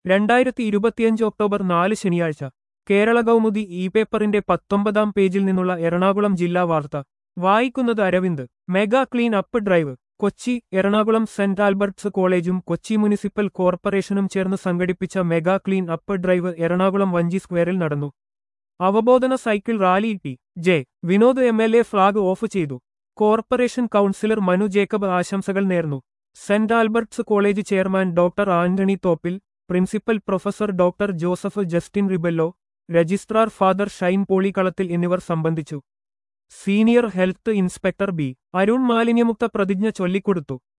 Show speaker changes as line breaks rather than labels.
രണ്ടായിരത്തി ഇരുപത്തിയഞ്ച് ഒക്ടോബർ നാല് ശനിയാഴ്ച കേരള കൗമുദി ഇ പേപ്പറിന്റെ പത്തൊമ്പതാം പേജിൽ നിന്നുള്ള എറണാകുളം ജില്ലാ വാർത്ത വായിക്കുന്നത് Aravind mega clean up drive Kochi Ernakulam Saint Albert's കോളേജും കൊച്ചി മുനിസിപ്പൽ കോർപ്പറേഷനും ചേർന്ന് സംഘടിപ്പിച്ച mega clean up drive Ernakulam Vanchi സ്ക്വയറിൽ നടന്നു അവബോധന cycle rally T J Vinod M L A flag off ചെയ്തു കോർപ്പറേഷൻ കൗൺസിലർ മനു ജേക്കബ് ആശംസകൾ നേർന്നു Saint Albert's college chairman doctor Antony Thoppil principal professor doctor Joseph Justin Rebello registrar father Shine Polikkalathil എന്നിവർ സംബന്ധിച്ചു senior health inspector B Arun മാലിന്യമുക്ത പ്രതിജ്ഞ ചൊല്ലിക്കൊടുത്തു